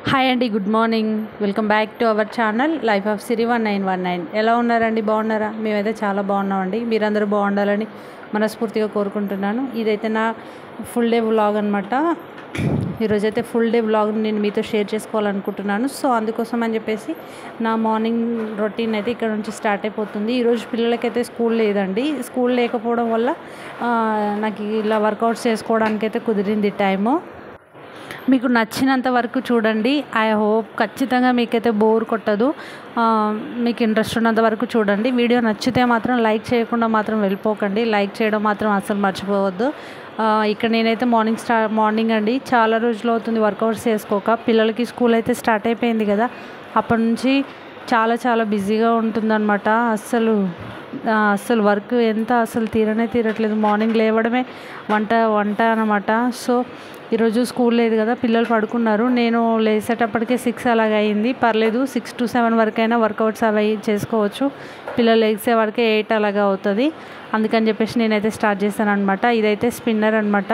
hi అండి good morning welcome back to our channel life of Siri one nine one nine ఎలా ఉన్నారండి బాగున్నారా మేమైతే చాలా బాగున్నామండి మీరందరూ బాగుండాలని మనస్ఫూర్తిగా కోరుకుంటున్నాను ఇదైతే నా ఫుల్ డే వ్లాగ్ అనమాట ఈరోజైతే ఫుల్ డే వ్లాగ్ నేను మీతో షేర్ చేసుకోవాలనుకుంటున్నాను సో అందుకోసం అని చెప్పేసి నా మార్నింగ్ రొటీన్ అయితే ఇక్కడ నుంచి స్టార్ట్ అయిపోతుంది ఈరోజు పిల్లలకైతే స్కూల్ లేదండి స్కూల్ లేకపోవడం వల్ల ఆ, నాకు ఇలా వర్కౌట్స్ చేసుకోవడానికి అయితే కుదిరింది టైము మీకు నచ్చినంత వరకు చూడండి ఐ హోప్ ఖచ్చితంగా మీకైతే బోర్ కొట్టదు ఆ, మీకు ఇంట్రెస్ట్ ఉన్నంత వరకు చూడండి వీడియో నచ్చితే మాత్రం లైక్ చేయకుండా మాత్రం వెళ్ళిపోకండి లైక్ చేయడం మాత్రం అసలు మర్చిపోవద్దు ఆ, ఇక్కడ నేనైతే మార్నింగ్ స్టా మార్నింగ్ అండి చాలా రోజులు అవుతుంది వర్కౌట్స్ చేసుకోక పిల్లలకి స్కూల్ అయితే స్టార్ట్ అయిపోయింది కదా అప్పటి నుంచి చాలా చాలా బిజీగా ఉంటుందన్నమాట అస్సలు ఆ, అస్సలు వర్క్ ఎంత అసలు తీరనే తీరట్లేదు మార్నింగ్ లేవడమే వంట వంట అనమాట సో ఈరోజు స్కూల్ లేదు కదా పిల్లలు పడుకున్నారు నేను లేసేటప్పటికే సిక్స్ అలాగ అయింది పర్లేదు సిక్స్ టు సెవెన్ వరకైనా వర్కౌట్స్ అవి చేసుకోవచ్చు పిల్లలు లేసే వరకే ఎయిట్ అలాగా అవుతుంది అందుకని చెప్పేసి నేనైతే స్టార్ట్ చేశాను అనమాట ఇదైతే స్పిన్నర్ అనమాట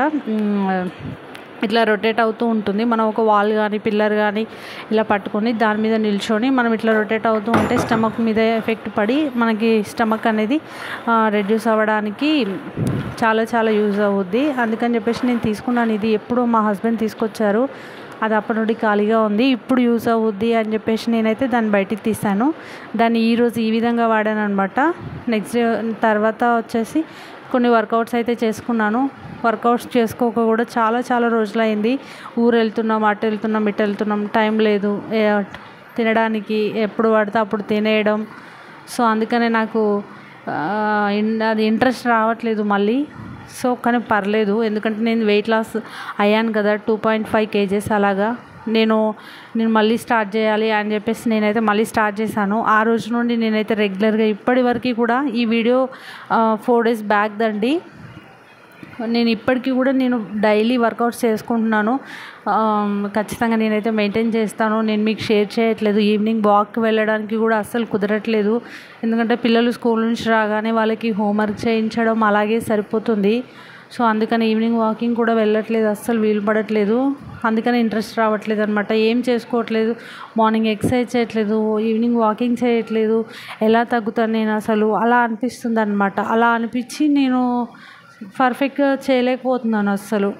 ఇట్లా రొటేట్ అవుతూ ఉంటుంది మనం ఒక వాల్ కానీ పిల్లర్ కానీ ఇలా పట్టుకొని దాని మీద నిల్చొని మనం ఇట్లా రొటేట్ అవుతూ ఉంటే స్టమక్ మీద ఎఫెక్ట్ పడి మనకి స్టమక్ అనేది రెడ్యూస్ అవ్వడానికి చాలా చాలా యూజ్ అవుద్ది అందుకని చెప్పేసి నేను తీసుకున్నాను ఇది ఎప్పుడో మా హస్బెండ్ తీసుకొచ్చారు అది అప్పటి నుండి ఖాళీగా ఉంది ఇప్పుడు యూజ్ అవుద్ది అని చెప్పేసి నేనైతే దాన్ని బయటికి తీసాను దాన్ని ఈరోజు ఈ విధంగా వాడాను అనమాట నెక్స్ట్ డే తర్వాత వచ్చేసి కొన్ని వర్కౌట్స్ అయితే చేసుకున్నాను వర్కౌట్స్ చేసుకోక కూడా చాలా చాలా రోజులైంది ఊరు వెళ్తున్నాం అటు వెళ్తున్నాం ఇటు వెళ్తున్నాం టైం లేదు ఏ- తినడానికి ఎప్పుడు పడితే అప్పుడు తినేయడం సో అందుకనే నాకు ఆ, ఇన్- అది ఇంట్రెస్ట్ రావట్లేదు మళ్ళీ సో కానీ పర్లేదు ఎందుకంటే నేను వెయిట్ లాస్ అయ్యాను కదా టూ పాయింట్ ఫైవ్ కేజెస్ అలాగా నేను నేను మళ్ళీ స్టార్ట్ చేయాలి అని చెప్పేసి నేనైతే మళ్ళీ స్టార్ట్ చేశాను ఆ రోజు నుండి నేనైతే రెగ్యులర్గా ఇప్పటి వరకు కూడా ఈ వీడియో ఫోర్ డేస్ బ్యాక్ దండి నేను ఇప్పటికీ కూడా నేను డైలీ వర్కౌట్స్ చేసుకుంటున్నాను ఆమ్, ఖచ్చితంగా నేనైతే మెయింటైన్ చేస్తాను నేను మీకు షేర్ చేయట్లేదు ఈవినింగ్ వాక్కి వెళ్ళడానికి కూడా అస్సలు కుదరట్లేదు ఎందుకంటే పిల్లలు స్కూల్ నుంచి రాగానే వాళ్ళకి హోంవర్క్ చేయించడం అలాగే సరిపోతుంది సో అందుకని ఈవినింగ్ వాకింగ్ కూడా వెళ్ళట్లేదు అస్సలు వీలు పడట్లేదు అందుకని ఇంట్రెస్ట్ రావట్లేదు అనమాట ఏం చేసుకోవట్లేదు మార్నింగ్ ఎక్సర్సైజ్ చేయట్లేదు ఈవినింగ్ వాకింగ్ చేయట్లేదు ఎలా తగ్గుతాను నేను అసలు అలా అనిపిస్తుంది అనమాట అలా అనిపించి నేను పర్ఫెక్ట్గా చేయలేకపోతున్నాను అస్సలు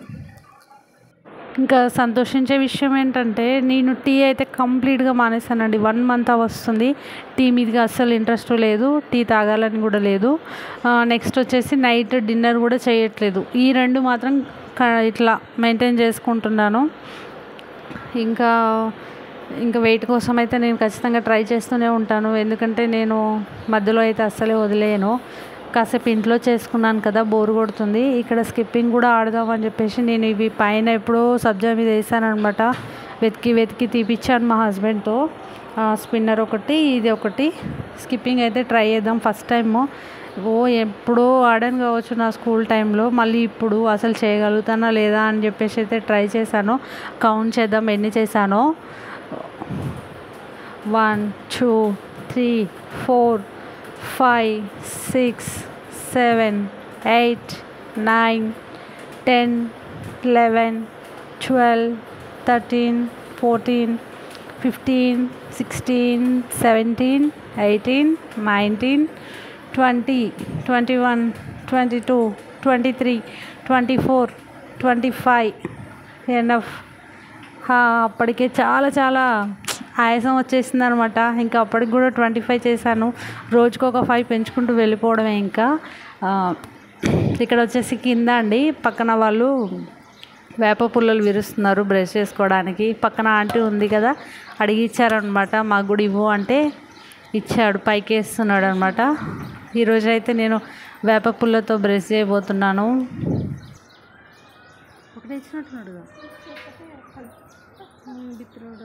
ఇంకా సంతోషించే విషయం ఏంటంటే నేను టీ అయితే కంప్లీట్గా మానేశానండి వన్ మంత్ వస్తుంది టీ మీదగా అస్సలు ఇంట్రెస్ట్ లేదు టీ తాగాలని కూడా లేదు నెక్స్ట్ వచ్చేసి నైట్ డిన్నర్ కూడా చేయట్లేదు ఈ రెండు మాత్రం క- ఇట్లా మెయింటైన్ చేసుకుంటున్నాను ఇంకా ఇంకా వెయిట్ కోసం అయితే నేను ఖచ్చితంగా ట్రై చేస్తూనే ఉంటాను ఎందుకంటే నేను మధ్యలో అయితే అస్సలే వదిలేయను కాసేపు ఇంట్లో చేసుకున్నాను కదా బోర్ కొడుతుంది ఇక్కడ స్కిప్పింగ్ కూడా ఆడదామని చెప్పేసి నేను ఇవి పైన ఎప్పుడో సబ్జా మీద వేసాను అనమాట వెతికి వెతికి తీపిచ్చాను మా హస్బెండ్తో స్పిన్నర్ ఒకటి ఇది ఒకటి స్కిప్పింగ్ అయితే ట్రై చేద్దాం ఫస్ట్ టైము ఓ ఎప్పుడో ఆడాను కావచ్చు నా స్కూల్ టైంలో మళ్ళీ ఇప్పుడు అసలు చేయగలుగుతానా లేదా అని చెప్పేసి అయితే ట్రై చేశాను కౌంట్ చేద్దాం ఎన్ని చేశానో one two three four five six seven eight nine ten eleven twelve thirteen fourteen fifteen sixteen seventeen eighteen nineteen twenty twenty one twenty two twenty three twenty four twenty five ఎన్ఎఫ్ అప్పటికే చాలా చాలా ఆయాసం వచ్చేసింది అనమాట ఇంకా అప్పటికి కూడా ట్వంటీ ఫైవ్ చేశాను రోజుకు ఒక ఫైవ్ పెంచుకుంటూ వెళ్ళిపోవడమే ఇంకా ఆ, ఇక్కడ వచ్చేసి కింద అండి పక్కన వాళ్ళు వేప పుల్లలు విరుస్తున్నారు బ్రష్ చేసుకోవడానికి పక్కన ఆంటీ ఉంది కదా అడిగి ఇచ్చారనమాట మాకు కూడా ఇవ్వు అంటే ఇచ్చాడు పైకి వేస్తున్నాడు అనమాట ఈరోజు అయితే నేను వేప పుల్లతో బ్రష్ చేయబోతున్నాను ఒకటే ఇచ్చినట్టున్నాడుగా బిత్రోడు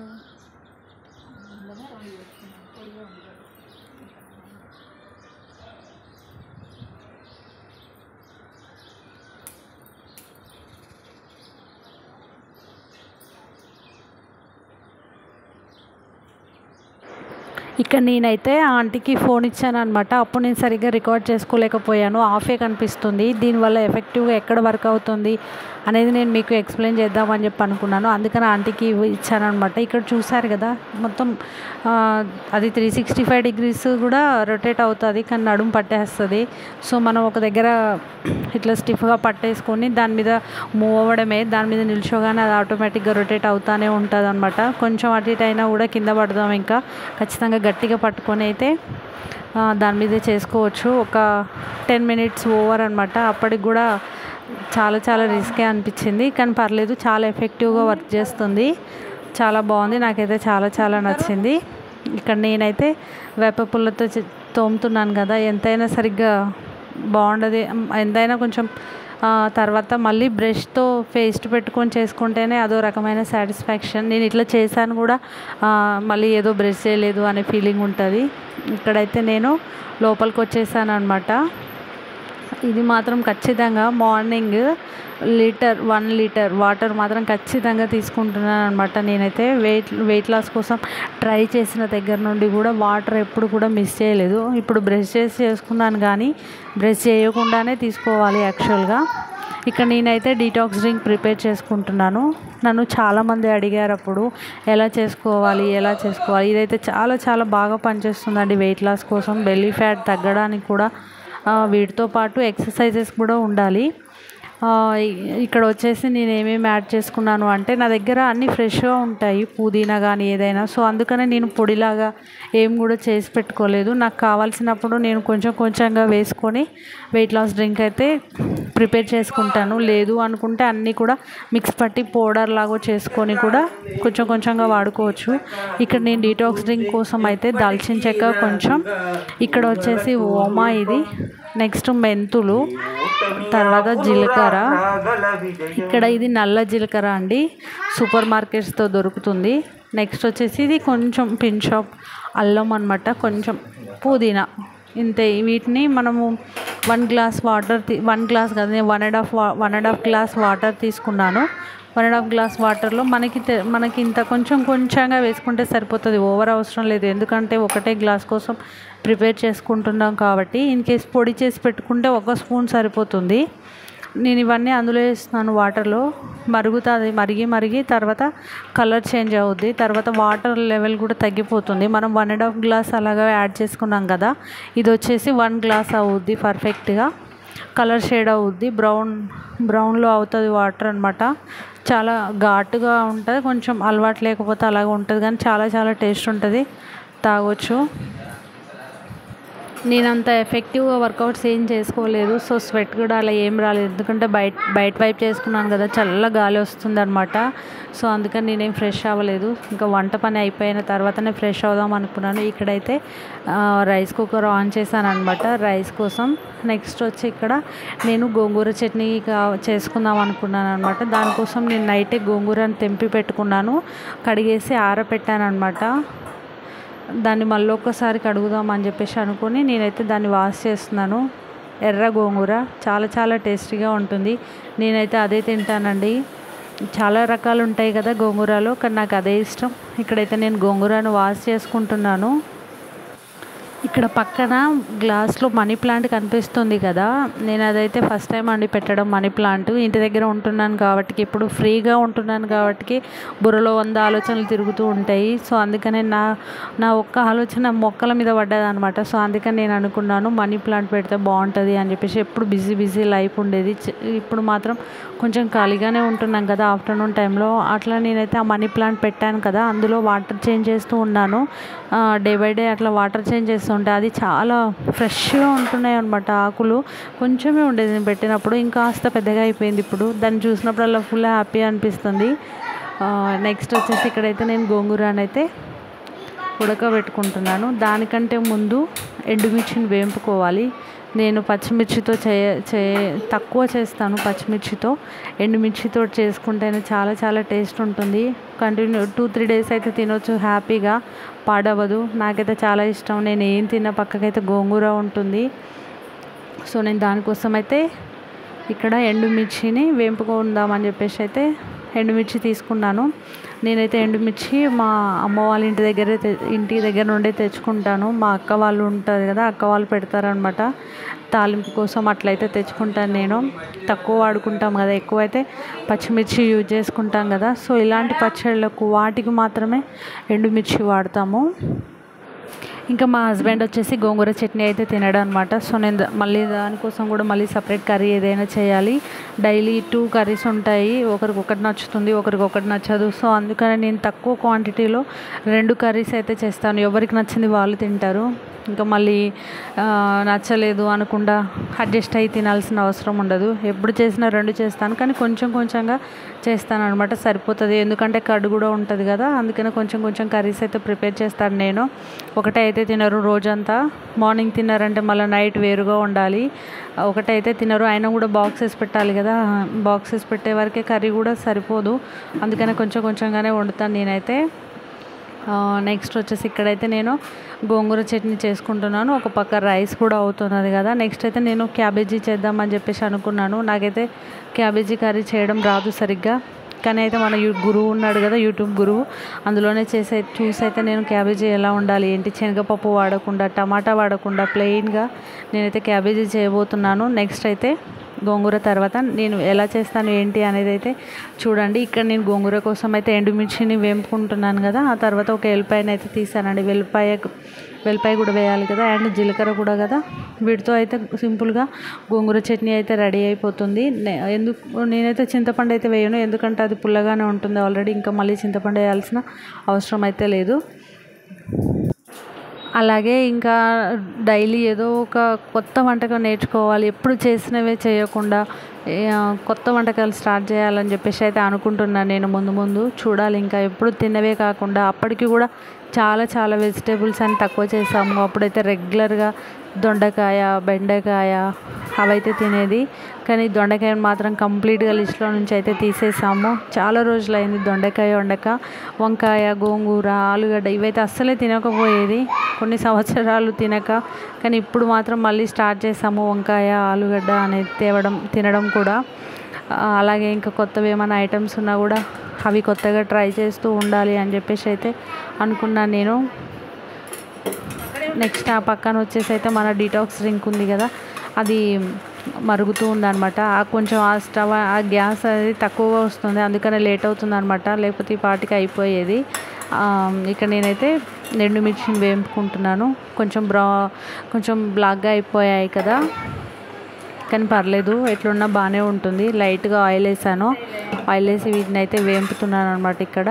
ఇక్కడ నేనైతే ఆ ఆంటీకి ఫోన్ ఇచ్చాను అనమాట అప్పుడు నేను సరిగ్గా రికార్డ్ చేసుకోలేకపోయాను ఆఫే కనిపిస్తుంది దీనివల్ల ఎఫెక్టివ్గా ఎక్కడ వర్క్ అవుతుంది అనేది నేను మీకు ఎక్స్ప్లెయిన్ చేద్దామని చెప్పి అనుకున్నాను అందుకని ఆంటీకి ఇచ్చాను అనమాట ఇక్కడ చూసారు కదా మొత్తం ఆ, అది త్రీ సిక్స్టీ ఫైవ్ డిగ్రీస్ కూడా రొటేట్ అవుతుంది కానీ నడుము పట్టేస్తుంది సో మనం ఒక దగ్గర ఇట్లా స్టిఫ్గా పట్టేసుకొని దాని మీద మూవ్ అవ్వడమే దాని మీద నిల్చోగానే అది ఆటోమేటిక్గా రొటేట్ అవుతానే ఉంటుంది అనమాట కొంచెం అటు ఇటు అయినా కూడా కింద పడదాం ఇంకా ఖచ్చితంగా గట్టిగా పట్టుకొని అయితే ఆ, దాని మీదే చేసుకోవచ్చు ఒక టెన్ మినిట్స్ ఓవర్ అనమాట అప్పటికి కూడా చాలా చాలా రిస్కే అనిపించింది కానీ పర్లేదు చాలా ఎఫెక్టివ్గా వర్క్ చేస్తుంది చాలా బాగుంది నాకైతే చాలా చాలా నచ్చింది ఇక్కడ నేనైతే వేప పుల్లతో చే- తోముతున్నాను కదా ఎంతైనా సరిగ్గా బాగుండదు ఎంతైనా కొంచెం ఆ, తర్వాత మళ్ళీ బ్రష్తో పేస్ట్ పెట్టుకొని చేసుకుంటేనే అదో రకమైన సాటిస్ఫాక్షన్ నేను ఇట్లా చేశాను కూడా ఆ, మళ్ళీ ఏదో బ్రష్ చేయలేదు అనే ఫీలింగ్ ఉంటుంది ఇక్కడైతే నేను లోపలికి వచ్చేసాను అనమాట ఇది మాత్రం ఖచ్చితంగా morning litre one litre water మాత్రం ఖచ్చితంగా తీసుకుంటున్నాను అనమాట నేనైతే వెయిట్ వెయిట్ లాస్ కోసం ట్రై చేసిన దగ్గర నుండి కూడా వాటర్ ఎప్పుడు కూడా మిస్ చేయలేదు ఇప్పుడు బ్రష్ చేసి చేసుకున్నాను కానీ బ్రష్ చేయకుండానే తీసుకోవాలి యాక్చువల్గా ఇక్కడ నేనైతే డీటాక్స్ డ్రింక్ ప్రిపేర్ చేసుకుంటున్నాను నన్ను చాలామంది అడిగారు అప్పుడు ఎలా చేసుకోవాలి ఎలా చేసుకోవాలి ఇదైతే చాలా చాలా బాగా పనిచేస్తుందండి వెయిట్ లాస్ కోసం బెల్లీ ఫ్యాట్ తగ్గడానికి కూడా ఆ, వీటితో పాటు ఎక్సర్సైజెస్ కూడా ఉండాలి ఆ, ఇ- ఇక్కడ వచ్చేసి నేను ఏమేమి యాడ్ చేసుకున్నాను అంటే నా దగ్గర అన్నీ ఫ్రెష్గా ఉంటాయి పుదీనా కానీ ఏదైనా సో అందుకనే నేను పొడిలాగా ఏం కూడా చేసి పెట్టుకోలేదు నాకు కావాల్సినప్పుడు నేను కొంచెం కొంచెంగా వేసుకొని వెయిట్ లాస్ డ్రింక్ అయితే ప్రిపేర్ చేసుకుంటాను లేదు అనుకుంటే అన్నీ కూడా మిక్స్ పట్టి పౌడర్ లాగా చేసుకొని కూడా కొంచెం కొంచెంగా వాడుకోవచ్చు ఇక్కడ నేను డీటాక్స్ డ్రింక్ కోసం అయితే దాల్చిన చెక్క కొంచెం ఇక్కడ వచ్చేసి ఓమా ఇది నెక్స్ట్ మెంతులు తర్వాత జీలకర్ర ఇక్కడ ఇది నల్ల జీలకర్ర అండి సూపర్ మార్కెట్స్తో దొరుకుతుంది నెక్స్ట్ వచ్చేసి ఇది కొంచెం పిన్ షాప్ అల్లం అనమాట కొంచెం పుదీనా ఇంతే వీటిని మనము one glass water one glass కాదు నేను one and half one and half glass water తీసుకున్నాను వన్ అండ్ హాఫ్ గ్లాస్ వాటర్లో మనకి తె- మనకి ఇంత కొంచెం కొంచెంగా వేసుకుంటే సరిపోతుంది ఓవర్ అవసరం లేదు ఎందుకంటే ఒకటే గ్లాస్ కోసం ప్రిపేర్ చేసుకుంటున్నాం కాబట్టి ఇన్ కేస్ పొడి చేసి పెట్టుకుంటే ఒక స్పూన్ సరిపోతుంది నేను ఇవన్నీ అందులో వేస్తున్నాను వాటర్లో మరుగుతుంది మరిగి మరిగి తర్వాత కలర్ చేంజ్ అవుద్ది తర్వాత వాటర్ లెవెల్ కూడా తగ్గిపోతుంది మనం వన్ అండ్ హాఫ్ గ్లాస్ అలాగా యాడ్ చేసుకున్నాం కదా ఇది వచ్చేసి వన్ గ్లాస్ అవుద్ది పర్ఫెక్ట్గా కలర్ షేడ్ అవుద్ది బ్రౌన్ బ్రౌన్లో అవుతుంది వాటర్ అనమాట చాలా ఘాటుగా ఉంటుంది కొంచెం అలవాటు లేకపోతే అలాగ ఉంటుంది కానీ చాలా చాలా టేస్ట్ ఉంటుంది తాగొచ్చు నేను అంత ఎఫెక్టివ్గా వర్కౌట్స్ ఏం చేసుకోలేదు సో స్వెట్ కూడా అలా ఏం రాలేదు ఎందుకంటే బయట బయట వైపు చేసుకున్నాను కదా చల్ల గాలి వస్తుంది అనమాట సో అందుకని నేనేం ఫ్రెష్ అవ్వలేదు ఇంకా వంట పని అయిపోయిన తర్వాతనే ఫ్రెష్ అవుదాం అనుకున్నాను ఇక్కడైతే ఆ, రైస్ కుక్కర్ ఆన్ చేశాను అనమాట రైస్ కోసం నెక్స్ట్ వచ్చి ఇక్కడ నేను గోంగూర చట్నీ కా- చేసుకుందాం అనుకున్నాను అనమాట దానికోసం నేను నైటే గోంగూరని తెంపి పెట్టుకున్నాను కడిగేసి ఆరపెట్టాను అనమాట దాన్ని మళ్ళీ ఒక్కసారి కడుగుదాం అని చెప్పేసి అనుకొని నేనైతే దాన్ని వాష్ చేస్తున్నాను ఎర్ర గోంగూర చాలా చాలా టేస్టీగా ఉంటుంది నేనైతే అదే తింటానండి చాలా రకాలు ఉంటాయి కదా గోంగూరలో కానీ నాకు అదే ఇష్టం ఇక్కడైతే నేను గోంగూరను వాష్ చేసుకుంటున్నాను ఇక్కడ పక్కన గ్లాస్లో మనీ ప్లాంట్ కనిపిస్తుంది కదా నేను అదైతే ఫస్ట్ టైం అండి పెట్టడం మనీ ప్లాంట్ ఇంటి దగ్గర ఉంటున్నాను కాబట్టి ఇప్పుడు ఫ్రీగా ఉంటున్నాను కాబట్టి బుర్రలో వంద ఆలోచనలు తిరుగుతూ ఉంటాయి సో అందుకనే నా నా ఒక్క ఆలోచన మొక్కల మీద పడ్డదనమాట సో అందుకని నేను అనుకున్నాను మనీ ప్లాంట్ పెడితే బాగుంటుంది అని చెప్పేసి ఎప్పుడు బిజీ బిజీ లైఫ్ ఉండేది చ- ఇప్పుడు మాత్రం కొంచెం ఖాళీగానే ఉంటున్నాం కదా ఆఫ్టర్నూన్ టైంలో అట్లా నేనైతే ఆ మనీ ప్లాంట్ పెట్టాను కదా అందులో వాటర్ చేంజ్ చేస్తూ ఉన్నాను డే బై డే అట్లా వాటర్ చేంజ్ చేస్తుంటే అది చాలా ఫ్రెష్గా ఉంటున్నాయి అనమాట ఆకులు కొంచెమే ఉండేది నేను పెట్టినప్పుడు ఇంకా కాస్త పెద్దగా అయిపోయింది ఇప్పుడు దాన్ని చూసినప్పుడల్లా ఫుల్ హ్యాపీ అనిపిస్తుంది నెక్స్ట్ వచ్చేసి ఇక్కడైతే నేను గోంగూరని అయితే ఉడకబెట్టుకుంటున్నాను దానికంటే ముందు ఎండుమిర్చిని వేంపుకోవాలి నేను పచ్చిమిర్చితో చే చే తక్కువ చేస్తాను పచ్చిమిర్చితో ఎండుమిర్చితో చేసుకుంటేనే చాలా చాలా టేస్ట్ ఉంటుంది కంటిన్యూ టూ త్రీ డేస్ అయితే తినొచ్చు హ్యాపీగా పాడవదు నాకైతే చాలా ఇష్టం నేను ఏం తిన్న పక్కకైతే గోంగూర ఉంటుంది సో నేను దానికోసం అయితే ఇక్కడ ఎండుమిర్చిని వేంపుకుందామని చెప్పేసి అయితే ఎండుమిర్చి తీసుకున్నాను నేనైతే ఎండుమిర్చి మా అమ్మ వాళ్ళ ఇంటి దగ్గరే తె- ఇంటి దగ్గర నుండే తెచ్చుకుంటాను మా అక్క వాళ్ళు ఉంటారు కదా అక్క వాళ్ళు పెడతారనమాట తాలింపు కోసం అట్లయితే తెచ్చుకుంటాను నేను తక్కువ వాడుకుంటాం కదా ఎక్కువైతే పచ్చిమిర్చి యూజ్ చేసుకుంటాం కదా సో ఇలాంటి పచ్చళ్ళకు వాటికి మాత్రమే ఎండుమిర్చి వాడతాము ఇంకా మా హస్బెండ్ వచ్చేసి గోంగూర చట్నీ అయితే తినడం అనమాట సో నేను దా- మళ్ళీ దానికోసం కూడా మళ్ళీ సపరేట్ కర్రీ ఏదైనా చేయాలి డైలీ టూ కర్రీస్ ఉంటాయి ఒకరికి ఒకటి నచ్చుతుంది ఒకరికి ఒకటి నచ్చదు సో అందుకని నేను తక్కువ క్వాంటిటీలో రెండు కర్రీస్ అయితే చేస్తాను ఎవరికి నచ్చింది వాళ్ళు తింటారు ఇంకా మళ్ళీ ఆ, నచ్చలేదు అనకుండా అడ్జస్ట్ అయ్యి తినాల్సిన అవసరం ఉండదు ఎప్పుడు చేసినా రెండు చేస్తాను కానీ కొంచెం కొంచెంగా చేస్తాను అనమాట సరిపోతుంది ఎందుకంటే కడు కూడా ఉంటుంది కదా అందుకని కొంచెం కొంచెం కర్రీస్ అయితే ప్రిపేర్ చేస్తాను నేను ఒకటే అయితే తినరు రోజంతా మార్నింగ్ తిన్నారంటే మళ్ళీ నైట్ వేరుగా ఉండాలి ఒకటే అయితే తినరు అయినా కూడా బాక్సెస్ పెట్టాలి కదా బాక్సెస్ పెట్టే వరకే కర్రీ కూడా సరిపోదు అందుకని కొంచెం కొంచెంగానే వండుతాను నేనైతే నెక్స్ట్ వచ్చేసి ఇక్కడైతే నేను గోంగూర చట్నీ చేసుకుంటున్నాను ఒక పక్క రైస్ కూడా అవుతున్నది కదా నెక్స్ట్ అయితే నేను క్యాబేజీ చేద్దామని చెప్పేసి అనుకున్నాను నాకైతే క్యాబేజీ కర్రీ చేయడం రాదు సరిగ్గా కానీ అయితే మన యూ గురువు ఉన్నాడు కదా యూట్యూబ్ గురువు అందులోనే చేసే చూసి అయితే నేను క్యాబేజీ ఎలా ఉండాలి ఏంటి శనగపప్పు వాడకుండా టమాటా వాడకుండా ప్లెయిన్గా నేనైతే క్యాబేజీ చేయబోతున్నాను నెక్స్ట్ అయితే గోంగూర తర్వాత నేను ఎలా చేస్తాను ఏంటి అనేది అయితే చూడండి ఇక్కడ నేను గోంగూర కోసం అయితే ఎండుమిర్చిని వేపుకుంటున్నాను కదా ఆ తర్వాత ఒక ఎల్లిపాయని అయితే తీసానండి వెల్లిపాయ వెల్లిపాయ కూడా వేయాలి కదా అండ్ జీలకర్ర కూడా కదా వీటితో అయితే సింపుల్గా గోంగూర చట్నీ అయితే రెడీ అయిపోతుంది నే- ఎందుకు నేనైతే చింతపండు అయితే వేయను ఎందుకంటే అది పుల్లగానే ఉంటుంది ఆల్రెడీ ఇంకా మళ్ళీ చింతపండు వేయాల్సిన అవసరం అయితే లేదు అలాగే ఇంకా డైలీ ఏదో ఒక కొత్త వంటకం నేర్చుకోవాలి ఎప్పుడు చేసినవే చేయకుండా ఏ, కొత్త వంటకాలు స్టార్ట్ చేయాలని చెప్పేసి అయితే అనుకుంటున్నాను నేను ముందు ముందు చూడాలి ఇంకా ఎప్పుడు తిన్నవే కాకుండా అప్పటికి కూడా చాలా చాలా వెజిటేబుల్స్ అని తక్కువ చేసాము అప్పుడైతే రెగ్యులర్గా దొండకాయ బెండకాయ అవైతే తినేది కానీ దొండకాయను మాత్రం కంప్లీట్గా లిస్ట్లో నుంచి అయితే తీసేసాము చాలా రోజులైంది దొండకాయ వండక వంకాయ గోంగూర ఆలుగడ్డ ఇవైతే అస్సలే తినకపోయేది కొన్ని సంవత్సరాలు తినక కానీ ఇప్పుడు మాత్రం మళ్ళీ స్టార్ట్ చేసాము వంకాయ ఆలుగడ్డ అనేది తేవడం తినడం కూడా ఆ, అలాగే ఇంకా కొత్తవి ఏమైనా ఐటమ్స్ ఉన్నా కూడా అవి కొత్తగా ట్రై చేస్తూ ఉండాలి అని చెప్పేసి అయితే అనుకున్నాను నేను నెక్స్ట్ ఆ పక్కన వచ్చేసి అయితే మన డీటాక్స్ డ్రింక్ ఉంది కదా అది మరుగుతూ ఉందన్నమాట ఆ కొంచెం ఆ స్టవ్ ఆ గ్యాస్ అనేది తక్కువగా వస్తుంది అందుకనే లేట్ అవుతుంది అనమాట లేకపోతే ఈ పాటికి అయిపోయేది ఆ, ఇక్కడ నేనైతే రెండు మిర్చిని వేపుకుంటున్నాను కొంచెం బ్రా కొంచెం బ్లాక్గా అయిపోయాయి కదా కానీ పర్లేదు ఎట్లున్నా బాగానే ఉంటుంది లైట్గా ఆయిల్ వేసాను ఆయిల్ వేసి వీటిని అయితే వేపుతున్నాను అనమాట ఇక్కడ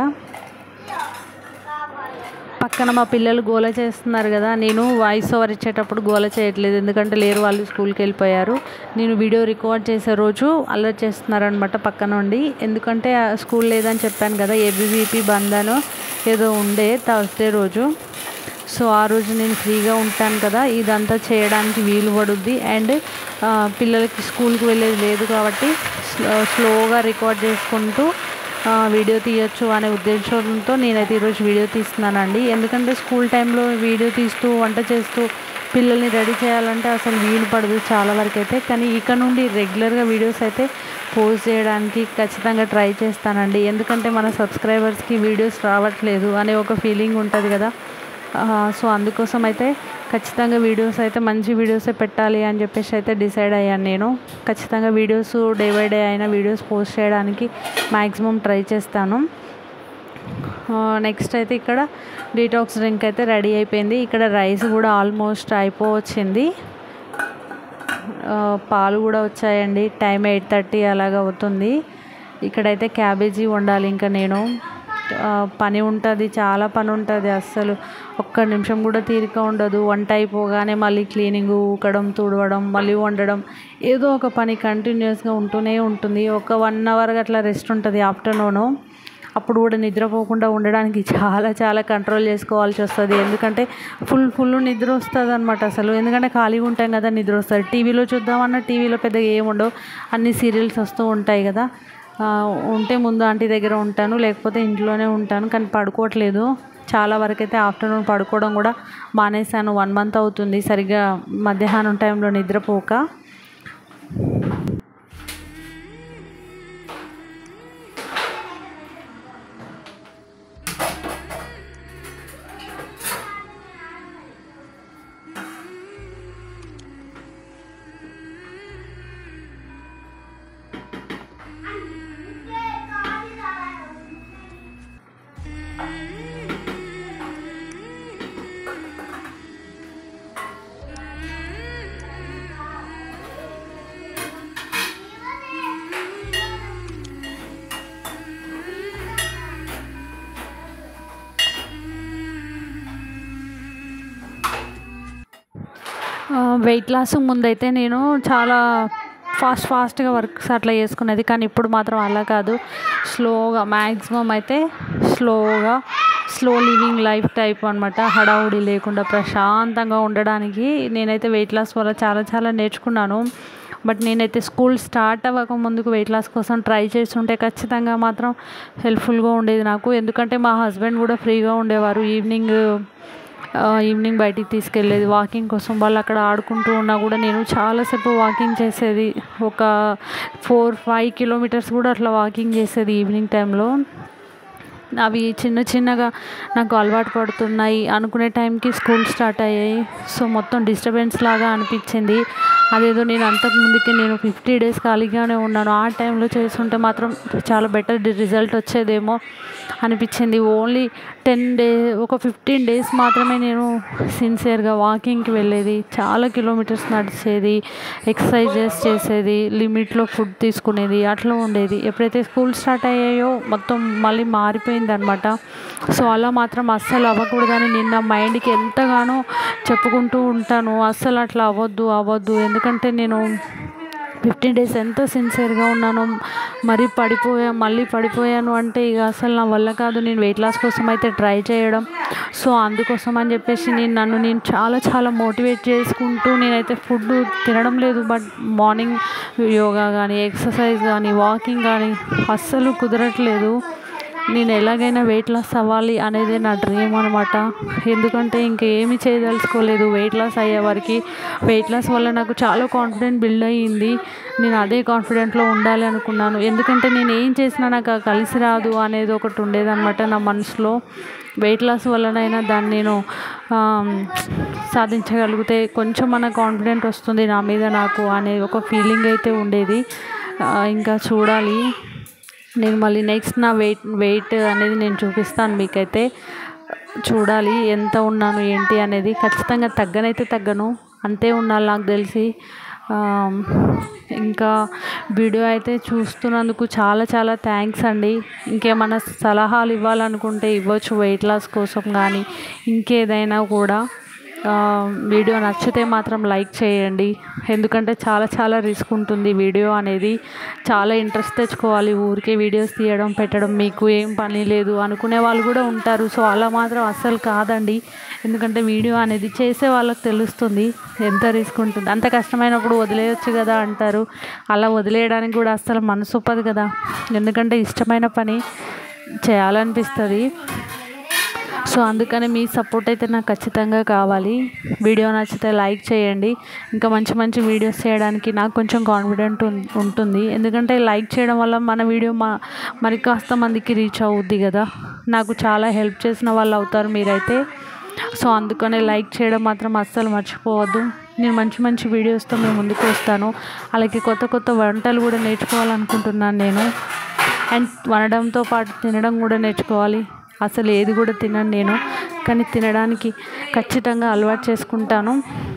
పక్కన మా పిల్లలు గోల చేస్తున్నారు కదా నేను వాయిస్ ఓవర్ ఇచ్చేటప్పుడు గోల చేయట్లేదు ఎందుకంటే లేరు వాళ్ళు స్కూల్కి వెళ్ళిపోయారు నేను వీడియో రికార్డ్ చేసే రోజు అల్లరి చేస్తున్నారు అనమాట పక్కన ఉండి ఎందుకంటే ఆ స్కూల్ లేదని చెప్పాను కదా ఏబీవీపీ బంద్ అనో ఏదో ఉండే థర్స్డే రోజు సో ఆ రోజు నేను ఫ్రీగా ఉంటాను కదా ఇదంతా చేయడానికి వీలు పడుద్ది అండ్ ఆ, పిల్లలకి స్కూల్కి వెళ్ళేది లేదు కాబట్టి స్లో స్లోగా రికార్డ్ చేసుకుంటూ ఆ, వీడియో తీయొచ్చు అనే ఉద్దేశంతో నేనైతే ఈరోజు వీడియో తీస్తున్నానండి ఎందుకంటే స్కూల్ టైంలో వీడియో తీస్తూ వంట చేస్తూ పిల్లల్ని రెడీ చేయాలంటే అసలు వీలు పడదు చాలా వరకు అయితే కానీ ఇక నుండి రెగ్యులర్గా వీడియోస్ అయితే పోస్ట్ చేయడానికి ఖచ్చితంగా ట్రై చేస్తానండి ఎందుకంటే మన సబ్స్క్రైబర్స్కి వీడియోస్ రావట్లేదు అనే ఒక ఫీలింగ్ ఉంటుంది కదా ఆ, సో అందుకోసం అయితే ఖచ్చితంగా వీడియోస్ అయితే మంచి వీడియోసే పెట్టాలి అని చెప్పేసి అయితే డిసైడ్ అయ్యాను నేను ఖచ్చితంగా వీడియోస్ డే బై డే అయినా వీడియోస్ పోస్ట్ చేయడానికి మ్యాక్సిమం ట్రై చేస్తాను నెక్స్ట్ అయితే ఇక్కడ డీటాక్స్ డ్రింక్ అయితే రెడీ అయిపోయింది ఇక్కడ రైస్ కూడా ఆల్మోస్ట్ అయిపోవచ్చింది ఆ, పాలు కూడా వచ్చాయండి టైం ఎయిట్ థర్టీ అలాగ అవుతుంది ఇక్కడైతే క్యాబేజీ వండాలి ఇంకా నేను ఆ, పని ఉంటుంది చాలా పని ఉంటుంది అస్సలు ఒక్క నిమిషం కూడా తీరిక ఉండదు వంట అయిపోగానే మళ్ళీ క్లీనింగ్ ఊకడం తుడవడం మళ్ళీ వండడం ఏదో ఒక పని కంటిన్యూస్గా ఉంటూనే ఉంటుంది ఒక వన్ అవర్ అట్లా రెస్ట్ ఉంటుంది ఆఫ్టర్నూను అప్పుడు కూడా నిద్రపోకుండా ఉండడానికి చాలా చాలా కంట్రోల్ చేసుకోవాల్సి వస్తుంది ఎందుకంటే ఫుల్ ఫుల్ నిద్ర వస్తుంది అనమాట అసలు ఎందుకంటే ఖాళీగా ఉంటాం కదా నిద్ర వస్తుంది టీవీలో చూద్దామన్నా టీవీలో పెద్దగా ఏముండవు అన్ని సీరియల్స్ వస్తూ ఉంటాయి కదా ఆ, ఉంటే ముందు ఆంటీ దగ్గర ఉంటాను లేకపోతే ఇంట్లోనే ఉంటాను కానీ పడుకోవట్లేదు చాలా వరకు అయితే ఆఫ్టర్నూన్ పడుకోవడం కూడా మానేశాను వన్ మంత్ అవుతుంది సరిగ్గా మధ్యాహ్నం టైంలో నిద్రపోక వెయిట్ లాస్ ముందైతే నేను చాలా ఫాస్ట్ ఫాస్ట్గా వర్క్స్ అట్లా చేసుకునేది కానీ ఇప్పుడు మాత్రం అలా కాదు స్లోగా మ్యాక్సిమం అయితే స్లోగా స్లో లివింగ్ లైఫ్ టైప్ అనమాట హడావుడి లేకుండా ప్రశాంతంగా ఉండడానికి నేనైతే వెయిట్ లాస్ వల్ల చాలా చాలా నేర్చుకున్నాను బట్ నేనైతే స్కూల్ స్టార్ట్ అవ్వక ముందుకు వెయిట్ లాస్ కోసం ట్రై చేస్తుంటే ఖచ్చితంగా మాత్రం హెల్ప్ఫుల్గా ఉండేది నాకు ఎందుకంటే మా హస్బెండ్ కూడా ఫ్రీగా ఉండేవారు ఈవినింగ్ ఈవినింగ్ బయటికి తీసుకెళ్ళేది వాకింగ్ కోసం వాళ్ళు అక్కడ ఆడుకుంటూ ఉన్నా కూడా నేను చాలాసేపు వాకింగ్ చేసేది ఒక ఫోర్ ఫైవ్ కిలోమీటర్స్ కూడా అట్లా వాకింగ్ చేసేది ఈవినింగ్ టైంలో అవి చిన్న చిన్నగా నాకు అలవాటు పడుతున్నాయి అనుకునే టైంకి స్కూల్ స్టార్ట్ అయ్యాయి సో మొత్తం డిస్టర్బెన్స్ లాగా అనిపించింది అదేదో నేను అంతకు ముందుకి నేను ఫిఫ్టీ డేస్ ఖాళీగానే ఉన్నాను ఆ టైంలో చేస్తుంటే మాత్రం చాలా బెటర్ రిజల్ట్ వచ్చేదేమో అనిపించింది ఓన్లీ టెన్ డే ఒక ఫిఫ్టీన్ డేస్ మాత్రమే నేను సిన్సియర్గా వాకింగ్కి వెళ్ళేది చాలా కిలోమీటర్స్ నడిచేది ఎక్సర్సైజెస్ చేసేది లిమిట్లో ఫుడ్ తీసుకునేది అట్లా ఉండేది ఎప్పుడైతే స్కూల్ స్టార్ట్ అయ్యాయో మొత్తం మళ్ళీ మారిపోయింది అనమాట సో అలా మాత్రం అస్సలు అవ్వకూడదని నిన్న మైండ్కి ఎంతగానో చెప్పుకుంటూ ఉంటాను అస్సలు అట్లా అవ్వద్దు అవ్వద్దు ఎందుకంటే నేను ఫిఫ్టీన్ డేస్ ఎంత సిన్సియర్గా ఉన్నాను మరీ పడిపోయా మళ్ళీ పడిపోయాను అంటే ఇక అసలు నా వల్ల కాదు నేను వెయిట్ లాస్ కోసం అయితే ట్రై చేయడం సో అందుకోసం అని చెప్పేసి నేను నన్ను నేను చాలా చాలా మోటివేట్ చేసుకుంటూ నేనైతే ఫుడ్ తినడం లేదు బట్ మార్నింగ్ యోగా కానీ ఎక్సర్సైజ్ కానీ వాకింగ్ కానీ అస్సలు కుదరట్లేదు నేను ఎలాగైనా వెయిట్ లాస్ అవ్వాలి అనేది నా డ్రీమ్ అనమాట ఎందుకంటే ఇంకేమీ చేయదలుచుకోలేదు వెయిట్ లాస్ అయ్యే వరకు వెయిట్ లాస్ వల్ల నాకు చాలా కాన్ఫిడెంట్ బిల్డ్ అయ్యింది నేను అదే కాన్ఫిడెంట్లో ఉండాలి అనుకున్నాను ఎందుకంటే నేను ఏం చేసినా నాకు ఆ కలిసి రాదు అనేది ఒకటి ఉండేదన్నమాట నా మనసులో వెయిట్ లాస్ వల్లనైనా దాన్ని నేను సాధించగలిగితే కొంచెం మన కాన్ఫిడెంట్ వస్తుంది నా మీద నాకు అనే ఒక ఫీలింగ్ అయితే ఉండేది ఇంకా చూడాలి నేను మళ్ళీ నెక్స్ట్ నా వెయిట్ వెయిట్ అనేది నేను చూపిస్తాను మీకైతే చూడాలి ఎంత ఉన్నాను ఏంటి అనేది ఖచ్చితంగా తగ్గనైతే తగ్గను అంతే ఉండాలి నాకు తెలిసి ఇంకా వీడియో అయితే చూస్తున్నందుకు చాలా చాలా థ్యాంక్స్ అండి ఇంకేమైనా సలహాలు ఇవ్వాలనుకుంటే ఇవ్వచ్చు వెయిట్ లాస్ కోసం కానీ ఇంకేదైనా కూడా వీడియో నచ్చితే మాత్రం లైక్ చేయండి ఎందుకంటే చాలా చాలా రిస్క్ ఉంటుంది వీడియో అనేది చాలా ఇంట్రెస్ట్ తెచ్చుకోవాలి ఊరికే వీడియోస్ తీయడం పెట్టడం మీకు ఏం పని లేదు అనుకునే వాళ్ళు కూడా ఉంటారు సో అలా మాత్రం అస్సలు కాదండి ఎందుకంటే వీడియో అనేది చేసే వాళ్ళకి తెలుస్తుంది ఎంత రిస్క్ ఉంటుంది అంత కష్టమైనప్పుడు వదిలేయచ్చు కదా అంటారు అలా వదిలేయడానికి కూడా అస్సలు మనసు ఒప్పదు కదా ఎందుకంటే ఇష్టమైన పని చేయాలనిపిస్తుంది సో అందుకని మీ సపోర్ట్ అయితే నాకు ఖచ్చితంగా కావాలి వీడియో నచ్చితే లైక్ చేయండి ఇంకా మంచి మంచి వీడియోస్ చేయడానికి నాకు కొంచెం కాన్ఫిడెంట్ ఉంటుంది ఎందుకంటే లైక్ చేయడం వల్ల మన వీడియో మా మరి కాస్త మందికి రీచ్ అవుద్ది కదా నాకు చాలా హెల్ప్ చేసిన వాళ్ళు అవుతారు మీరైతే సో అందుకనే లైక్ చేయడం మాత్రం అస్సలు మర్చిపోవద్దు నేను మంచి మంచి వీడియోస్తో మేము ముందుకు వస్తాను అలాగే కొత్త కొత్త వంటలు కూడా నేర్చుకోవాలనుకుంటున్నాను నేను అండ్ వండడంతో పాటు తినడం కూడా నేర్చుకోవాలి అసలు ఏది కూడా తినను నేను కానీ తినడానికి ఖచ్చితంగా అలవాటు చేసుకుంటాను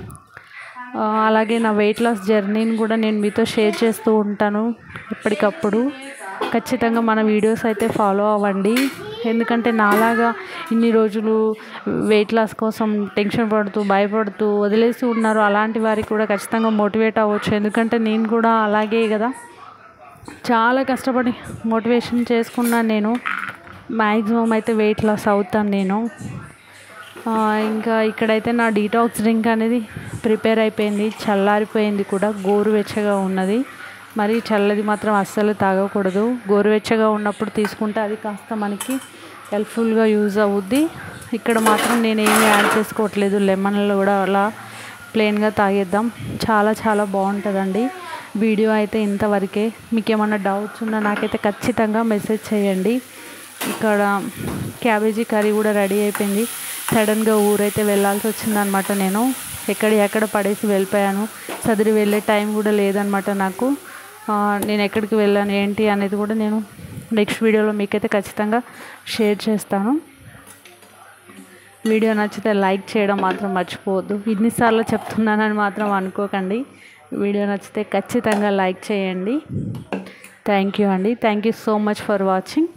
అలాగే నా వెయిట్ లాస్ జర్నీని కూడా నేను మీతో షేర్ చేస్తూ ఉంటాను ఎప్పటికప్పుడు ఖచ్చితంగా మన వీడియోస్ అయితే ఫాలో అవ్వండి ఎందుకంటే నాలాగా ఇన్ని రోజులు వెయిట్ లాస్ కోసం టెన్షన్ పడుతూ భయపడుతూ వదిలేసి ఉన్నారు అలాంటి వారికి కూడా ఖచ్చితంగా మోటివేట్ అవ్వచ్చు ఎందుకంటే నేను కూడా అలాగే కదా చాలా కష్టపడి మోటివేషన్ చేసుకున్నాను నేను మ్యాక్సిమం అయితే వెయిట్ లాస్ అవుతాను నేను ఇంకా ఇక్కడైతే నా డీటాక్స్ డ్రింక్ అనేది ప్రిపేర్ అయిపోయింది చల్లారిపోయింది కూడా గోరువెచ్చగా ఉన్నది మరి చల్లది మాత్రం అస్సలు తాగకూడదు గోరువెచ్చగా ఉన్నప్పుడు తీసుకుంటే అది కాస్త మనకి హెల్ప్ఫుల్గా యూజ్ అవుద్ది ఇక్కడ మాత్రం నేను ఏమీ యాడ్ చేసుకోవట్లేదు లెమన్లో కూడా అలా ప్లెయిన్గా తాగేద్దాం చాలా చాలా బాగుంటుందండి వీడియో అయితే ఇంతవరకే మీకు ఏమైనా డౌట్స్ ఉన్నా నాకైతే ఖచ్చితంగా మెసేజ్ చేయండి ఇక్కడ క్యాబేజీ కర్రీ కూడా రెడీ అయిపోయింది సడన్గా ఊరైతే వెళ్ళాల్సి వచ్చిందనమాట నేను ఎక్కడ ఎక్కడ పడేసి వెళ్ళిపోయాను చదిరి వెళ్ళే టైం కూడా లేదనమాట నాకు నేను ఎక్కడికి వెళ్ళాను ఏంటి అనేది కూడా నేను నెక్స్ట్ వీడియోలో మీకైతే ఖచ్చితంగా షేర్ చేస్తాను వీడియో నచ్చితే లైక్ చేయడం మాత్రం మర్చిపోవద్దు ఇన్నిసార్లు చెప్తున్నానని మాత్రం అనుకోకండి వీడియో నచ్చితే ఖచ్చితంగా లైక్ చేయండి థ్యాంక్ యూ అండి thank you so much for watching